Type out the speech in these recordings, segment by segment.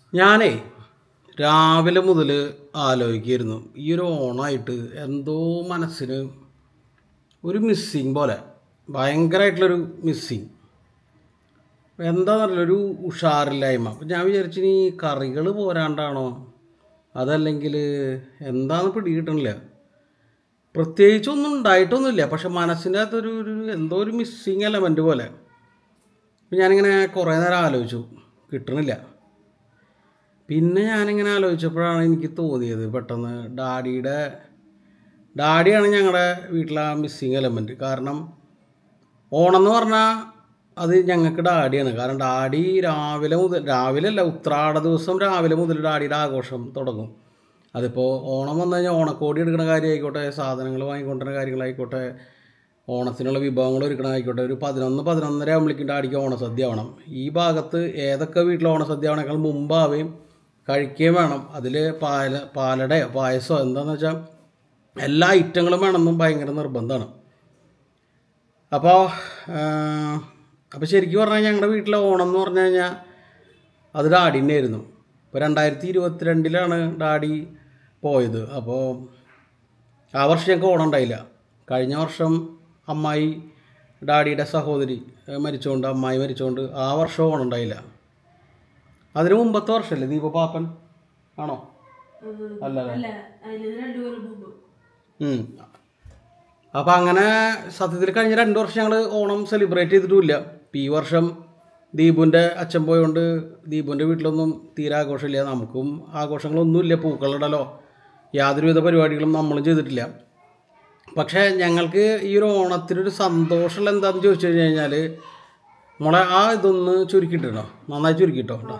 ഞാനേ രാവിലെ മുതൽ ആലോചിക്കായിരുന്നു ഈ ഒരു ഓണമായിട്ട് എന്തോ മനസ്സിന് ഒരു മിസ്സിങ് പോലെ ഭയങ്കരമായിട്ടുള്ളൊരു മിസ്സിങ് എന്താണെന്നറിയില്ല ഒരു ഉഷാറില്ലായ്മ അപ്പം ഞാൻ വിചാരിച്ചു ഇനി കറികൾ പോരാണ്ടാണോ അതല്ലെങ്കിൽ എന്താണെന്ന് പിടികിട്ടണില്ല പ്രത്യേകിച്ചൊന്നും ഉണ്ടായിട്ടൊന്നുമില്ല പക്ഷെ മനസ്സിൻ്റെ അകത്തൊരു ഒരു എന്തോ ഒരു മിസ്സിങ് എലമെൻറ്റ് പോലെ അപ്പം ഞാനിങ്ങനെ കുറേ നേരം ആലോചിച്ചു കിട്ടണില്ല പിന്നെ ഞാനിങ്ങനെ ആലോചിച്ചപ്പോഴാണ് എനിക്ക് തോന്നിയത് പെട്ടെന്ന് ഡാഡിയുടെ ഡാഡിയാണ് ഞങ്ങളുടെ വീട്ടിലെ ആ മിസ്സിങ് എലമെൻറ്റ് കാരണം ഓണം എന്ന് പറഞ്ഞാൽ അത് ഞങ്ങൾക്ക് ഡാഡിയാണ് കാരണം ഡാഡി രാവിലെ മുതൽ രാവിലെ അല്ല ഉത്രാട ദിവസം രാവിലെ മുതൽ ഡാഡിയുടെ ആഘോഷം തുടങ്ങും അതിപ്പോൾ ഓണം വന്നു കഴിഞ്ഞാൽ ഓണക്കോടി എടുക്കുന്ന കാര്യമായിക്കോട്ടെ സാധനങ്ങൾ വാങ്ങിക്കൊണ്ടുവരുന്ന കാര്യങ്ങളായിക്കോട്ടെ ഓണത്തിനുള്ള വിഭവങ്ങൾ ഒരുക്കണമായിക്കോട്ടെ ഒരു പതിനൊന്ന് പതിനൊന്നര ആകുമ്പോഴേക്കും ഡാഡിക്ക് ഓണസദ്യ ആവണം ഈ ഭാഗത്ത് ഏതൊക്കെ വീട്ടിൽ ഓണസദ്യ ആവണേക്കാൾ മുമ്പാവുകയും കഴിക്കുകയും വേണം അതിൽ പാല പാലടയോ പായസമോ എന്താണെന്ന് വെച്ചാൽ എല്ലാ ഐറ്റങ്ങളും വേണമെന്നും ഭയങ്കര നിർബന്ധമാണ് അപ്പോൾ അപ്പോൾ ശരിക്കും പറഞ്ഞാൽ ഞങ്ങളുടെ വീട്ടിലെ ഓണം എന്ന് പറഞ്ഞു കഴിഞ്ഞാൽ അത് ഡാഡിൻ്റെ ആയിരുന്നു ഇപ്പോൾ രണ്ടായിരത്തി ഇരുപത്തിരണ്ടിലാണ് ഡാഡി പോയത് അപ്പോൾ ആ വർഷം ഞങ്ങൾക്ക് ഓണം ഉണ്ടായില്ല കഴിഞ്ഞ വർഷം അമ്മായി ഡാഡിയുടെ സഹോദരി ഏഹ്, മരിച്ചുകൊണ്ട് അമ്മായി മരിച്ചുകൊണ്ട് ആ വർഷം ഓണം ഉണ്ടായില്ല അതിന് മുമ്പത്തെ വർഷമല്ലേ ദീപപാപ്പൻ ആണോ അല്ല അല്ലേ അല്ല അതിന് രണ്ടു കൊല്ലം മുമ്പ് ഉം. അപ്പം അങ്ങനെ സത്യത്തിൽ കഴിഞ്ഞ രണ്ട് വർഷം ഞങ്ങൾ ഓണം സെലിബ്രേറ്റ് ചെയ്തിട്ടുമില്ല ഇപ്പം ഈ വർഷം ദീപുൻ്റെ അച്ഛൻ പോയതുകൊണ്ട് ദീപുൻ്റെ വീട്ടിലൊന്നും തീരെ ആഘോഷമില്ല നമുക്കും ആഘോഷങ്ങളൊന്നുമില്ല പൂക്കളിടലോ യാതൊരുവിധ പരിപാടികളും നമ്മളും ചെയ്തിട്ടില്ല പക്ഷേ ഞങ്ങൾക്ക് ഈ ഒരു ഓണത്തിനൊരു സന്തോഷമുള്ള എന്താണെന്ന് ചോദിച്ചു കഴിഞ്ഞ് കഴിഞ്ഞാൽ മോളെ ആ ഇതൊന്ന് ചുരുക്കിയിട്ടോ നന്നായി ചുരുക്കിട്ടോ കേട്ടോ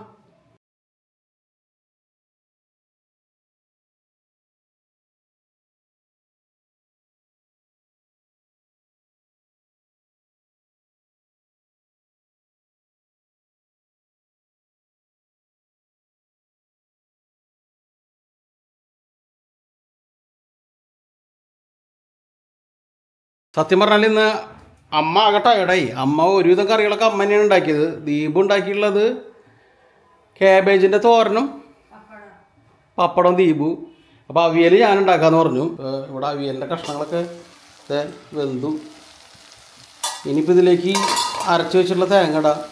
സത്യം പറഞ്ഞാൽ ഇന്ന് അമ്മ ആകെ ടയർഡായി അമ്മ ഒരുവിധം കറികളൊക്കെ അമ്മ തന്നെയാണ് ഉണ്ടാക്കിയത് ദീപ് ഉണ്ടാക്കിയിട്ടുള്ളത് കാബേജിൻ്റെ തോരനും പപ്പടം ദീപു അപ്പോൾ അവിയൽ ഞാൻ ഉണ്ടാക്കാന്ന് പറഞ്ഞു ഏഹ് ഇവിടെ അവിയലിൻ്റെ കഷ്ണങ്ങളൊക്കെ ദേ വെന്തു ഇനിയിപ്പോൾ ഇതിലേക്ക് അരച്ച് വെച്ചിട്ടുള്ള തേങ്ങ ഇടാം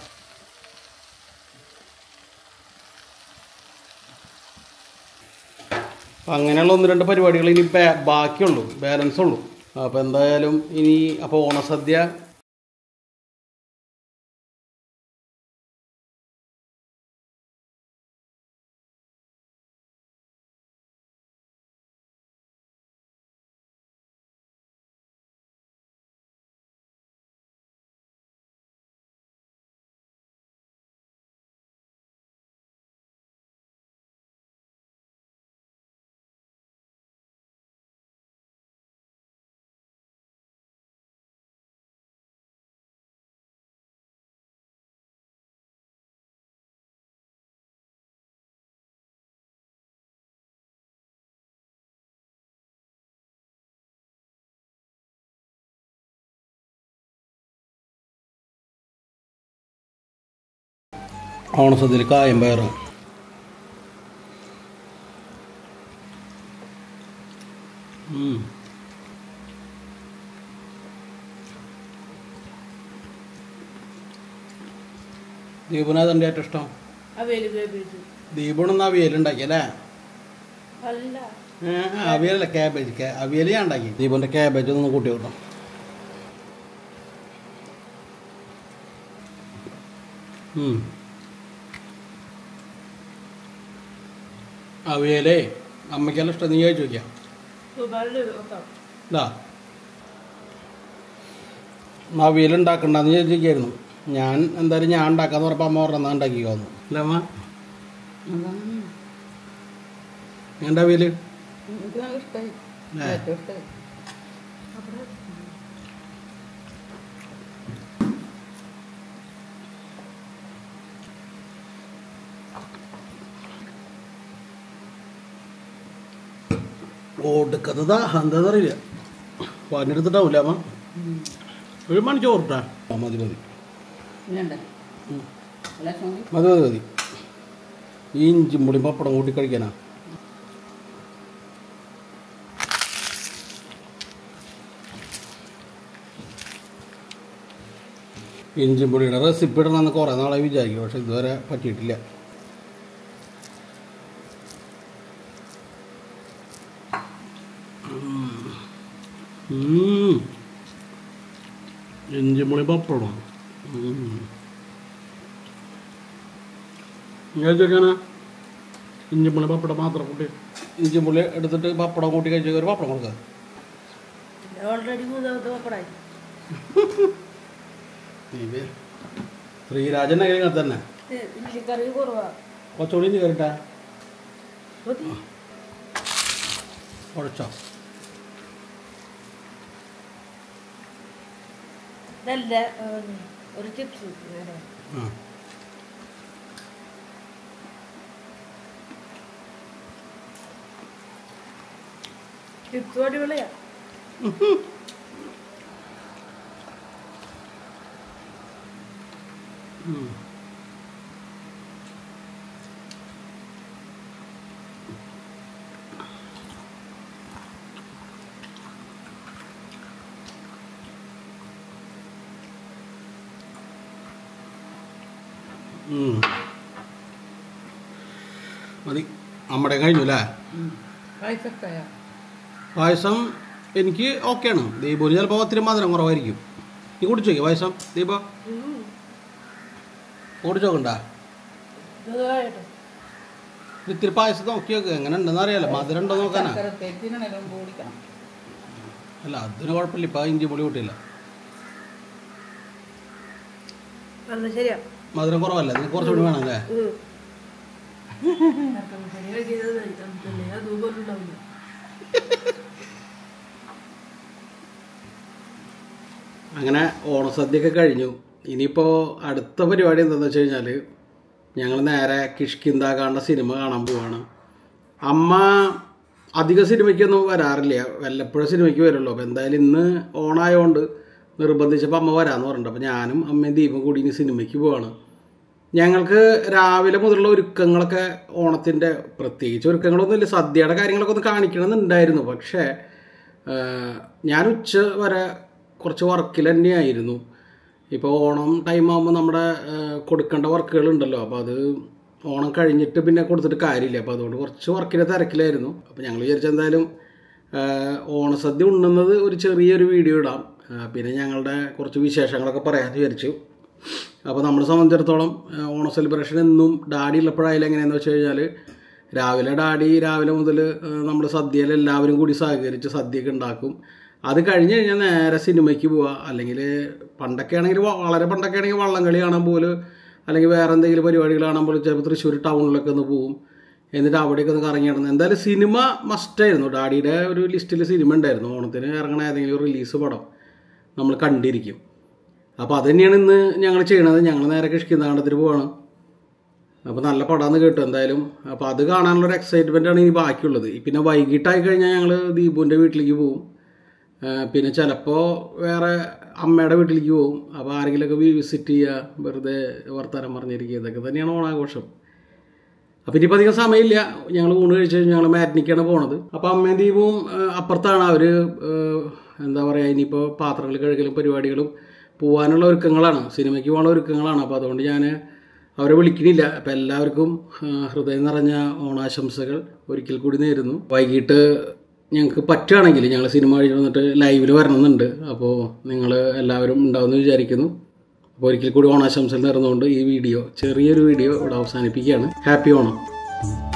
അപ്പം അങ്ങനെയുള്ള ഒന്ന് രണ്ട് പരിപാടികൾ ഇനി ബാ- ബാക്കിയുള്ളൂ ബാലൻസ് ഉള്ളൂ അപ്പോൾ എന്തായാലും ഇനി അപ്പോൾ ഓണസദ്യ ഓണസദ്യയിൽ കായം പയറും ഉം. ദീപുന അതെൻ്റെ ഏറ്റവും ഇഷ്ടം അവയില് കേബേജ് ദീപുണെന്ന് അവിയലുണ്ടാക്കിയല്ലേ അല്ല ഏ, ആ, അവിയലല്ല ക്യാബേജ് ക്യാ- അവിയൽ ഞാൻ ഉണ്ടാക്കി ദീപൻ്റെ ക്യാബേജ് ഒന്ന് കൂട്ടി വിട്ടോ ഉം. അവിയലേ അമ്മയ്ക്കെല്ലാം ഇഷ്ടം നീ കഴിച്ചു നോക്കിയാ സുബാലിന്റെ നോക്കാം ഇതാ അവിയൽ ഉണ്ടാക്കണ്ടെന്ന് ചോദിച്ചിരിക്കായിരുന്നു ഞാൻ എന്തായാലും ഞാൻ ഉണ്ടാക്കാന്ന് പറഞ്ഞപ്പോൾ അമ്മ പറഞ്ഞാൽ ഉണ്ടാക്കിക്കോന്നു അല്ലേ അമ്മ എൻ്റെ അവിയൽ എനിക്ക് നല്ല ഇഷ്ടമായി ഏ. ഏറ്റവും ഇഷ്ടമായി ഒടുക്കത്തതാ എന്താണെന്ന് അറിയില്ല പണിയെടുത്തിട്ടാവില്ല അമ്മ ഒരു മണി ചോറിട്ടാ ആ മതി മതി ഇനിയുണ്ട് ഉം. അല്ല സ്വാമി മതി മതി മതി ഈ ഇഞ്ചും പൊടി പപ്പടം കൂട്ടി കഴിക്കാനാ ഇഞ്ചും പൊടിയുടെ റെസിപ്പി ഇടണമെന്ന് കുറേ നാളെ വിചാരിക്കും പക്ഷെ ഇതുവരെ പറ്റിയിട്ടില്ല ഉം. ഇഞ്ചിമുളി പപ്പടം ഞാൻ ചോദിക്കാനാ ഇഞ്ചിമുളി പപ്പടം മാത്രം കൂട്ടി ഇഞ്ചിമുളി എടുത്തിട്ട് പപ്പടം കൂട്ടി കഴിച്ച ഒരു പപ്പടം കൊടുക്കുക ഓൾറെഡി മൂന്നാമത്തെ പപ്പടായി ശ്രീരാജൻ ഇങ്ങനെ തന്നെ ഇഞ്ചിക്കറി കുറവാ കുറച്ചുകൂടി ഇഞ്ചി കയറിട്ടാ മതി കുഴച്ചോ ഇതല്ല ഉം, ഒരു ചിപ്സ് ആ ചിപ്സ് അടിപൊളിയാ ഉം. ഉം. മതി നമ്മുടെ കഴിഞ്ഞു അല്ലേ പൈസക്കായ പായസം എനിക്ക് ഓക്കെയാണ് ദീപുന് ചിലപ്പോൾ ഒത്തിരി മധുരം കുറവായിരിക്കും നീ കുടിച്ചു നോക്കി പായസം ദീപ കുടിച്ചു നോക്കണ്ട ഇതായിട്ട് ഇത്തിരി പായസം നോക്കി നോക്ക് എങ്ങനെ ഉണ്ടെന്ന് അറിയാലോ മധുരം ഉണ്ടോ നോക്കാനാ ഓടിക്കണം അല്ല അതിന് കുഴപ്പമില്ല ഇപ്പം ഇഞ്ചി പൊടി കൂട്ടിയില്ല നല്ല ശരിയാ മധുരം കുറവല്ലേ നിനക്ക് കുറച്ചുകൂടി വേണം അല്ലേ അതുപോലുണ്ടാവില്ല അങ്ങനെ ഓണസദ്യയൊക്കെ കഴിഞ്ഞു ഇനിയിപ്പോൾ അടുത്ത പരിപാടി എന്താണെന്ന് വെച്ച് കഴിഞ്ഞാൽ ഞങ്ങൾ നേരെ കിഷ്കിന്ത കാണുന്ന സിനിമ കാണാൻ പോവാണ് അമ്മ അധിക സിനിമയ്ക്കൊന്നും വരാറില്ല വല്ലപ്പോഴും സിനിമയ്ക്ക് വരുള്ളൂ അപ്പോൾ എന്തായാലും ഇന്ന് ഓണായതുകൊണ്ട് നിർബന്ധിച്ചപ്പോൾ അമ്മ വരാമെന്ന് പറഞ്ഞിട്ടുണ്ട് അപ്പോൾ ഞാനും അമ്മയും ദീപം കൂടി ഇനി സിനിമയ്ക്ക് പോവാണ് ഞങ്ങൾക്ക് രാവിലെ മുതലുള്ള ഒരുക്കങ്ങളൊക്കെ ഓണത്തിൻ്റെ പ്രത്യേകിച്ച് ഒരുക്കങ്ങളൊന്നുമില്ല സദ്യയുടെ കാര്യങ്ങളൊക്കെ ഒന്ന് കാണിക്കണമെന്നുണ്ടായിരുന്നു പക്ഷേ ആ, ഞാൻ ഉച്ച വരെ കുറച്ച് വർക്കിൽ തന്നെയായിരുന്നു ഇപ്പോൾ ഓണം ടൈം ആകുമ്പോൾ നമ്മുടെ ആ, കൊടുക്കേണ്ട വർക്കുകളുണ്ടല്ലോ അപ്പോൾ അത് ഓണം കഴിഞ്ഞിട്ട് പിന്നെ കൊടുത്തിട്ട് കാര്യമില്ല അപ്പോൾ അതുകൊണ്ട് കുറച്ച് വർക്കിൻ്റെ തിരക്കിലായിരുന്നു അപ്പോൾ ഞങ്ങൾ വിചാരിച്ച എന്തായാലും ആ, ഓണസദ്യ ഉണ്ണുന്നത് ഒരു ചെറിയൊരു വീഡിയോ ഇടാം ആ, പിന്നെ ഞങ്ങളുടെ കുറച്ച് വിശേഷങ്ങളൊക്കെ പറയാമെന്ന് വിചാരിച്ചു അപ്പോൾ നമ്മളെ സംബന്ധിച്ചിടത്തോളം ആ, ഓണ സെലിബ്രേഷൻ എന്നും ഡാഡി ഉള്ളപ്പോഴായാലും എങ്ങനെയാണെന്ന് വെച്ച് കഴിഞ്ഞാൽ രാവിലെ ഡാഡി രാവിലെ മുതൽ നമ്മൾ സദ്യയിൽ എല്ലാവരും കൂടി സഹകരിച്ച് സദ്യയൊക്കെ ഉണ്ടാക്കും അത് കഴിഞ്ഞ് കഴിഞ്ഞാൽ നേരെ സിനിമയ്ക്ക് പോവുക അല്ലെങ്കിൽ പണ്ടൊക്കെ ആണെങ്കിൽ വ- വളരെ പണ്ടൊക്കെ ആണെങ്കിൽ വള്ളംകളി കാണാൻ പോലും അല്ലെങ്കിൽ വേറെ എന്തെങ്കിലും പരിപാടികൾ കാണാൻ പോലും ചിലപ്പോൾ തൃശ്ശൂർ ടൗണിലൊക്കെ ഒന്ന് പോവും എന്നിട്ട് അവിടെയൊക്കെ ഒന്ന് കറങ്ങി നടന്നു എന്തായാലും സിനിമ മസ്റ്റായിരുന്നു ഡാഡിയുടെ ഒരു ലിസ്റ്റിൽ സിനിമ ഉണ്ടായിരുന്നു ഓണത്തിന് ഇറങ്ങണ ഏതെങ്കിലും റിലീസ് പടം നമ്മൾ കണ്ടിരിക്കും അപ്പോൾ അത് തന്നെയാണ് ഇന്ന് ഞങ്ങൾ ചെയ്യണത് ഞങ്ങൾ നേരെ കിഷ്കിന്താണ്ടത്തിന് പോവാണ് അപ്പോൾ നല്ല പടമാണെന്ന് കേട്ടു എന്തായാലും അപ്പോൾ അത് കാണാനുള്ളൊരു എക്സൈറ്റ്മെൻ്റ് ആണ് ഇനി ബാക്കിയുള്ളത് പിന്നെ വൈകിട്ടായി കഴിഞ്ഞാൽ ഞങ്ങൾ ദീപുവിൻ്റെ വീട്ടിലേക്ക് പോകും ആ, പിന്നെ ചിലപ്പോൾ വേറെ അമ്മയുടെ വീട്ടിലേക്ക് പോകും അപ്പോൾ ആരെങ്കിലുമൊക്കെ വിസിറ്റ് ചെയ്യുക വെറുതെ വർത്തമാനം പറഞ്ഞിരിക്കുക ഇതൊക്കെ തന്നെയാണ് ഓണാഘോഷം അപ്പം ഇനിയിപ്പോൾ അധികം സമയമില്ല ഞങ്ങൾ ഊണ് കഴിച്ച് കഴിഞ്ഞ് ഞങ്ങൾ മാറ്റിനിക്കാണ് പോണത് അപ്പോൾ അമ്മയും ദീപവും ആ, അപ്പുറത്താണ് അവർ എന്താ പറയുക ഇനിയിപ്പോൾ പാത്രങ്ങൾ കഴുകലും പരിപാടികളും പോകാനുള്ള ഒരുക്കങ്ങളാണ് സിനിമയ്ക്ക് പോകാനുള്ള ഒരുക്കങ്ങളാണ് അപ്പോൾ അതുകൊണ്ട് ഞാൻ അവരെ വിളിക്കണില്ല അപ്പം എല്ലാവർക്കും ആ, ഹൃദയം നിറഞ്ഞ ഓണാശംസകൾ ഒരിക്കൽ കൂടി നേരുന്നു വൈകിട്ട് ഞങ്ങൾക്ക് പറ്റുകയാണെങ്കിൽ ഞങ്ങൾ സിനിമ കഴിഞ്ഞ് വന്നിട്ട് ലൈവിൽ വരണമെന്നുണ്ട് അപ്പോൾ നിങ്ങൾ എല്ലാവരും ഉണ്ടാവുമെന്ന് വിചാരിക്കുന്നു അപ്പോൾ ഒരിക്കൽ കൂടി ഓണാശംസകൾ നേർന്നുകൊണ്ട് ഈ വീഡിയോ ചെറിയൊരു വീഡിയോ ഇവിടെ അവസാനിപ്പിക്കുകയാണ് ഹാപ്പി ഓണം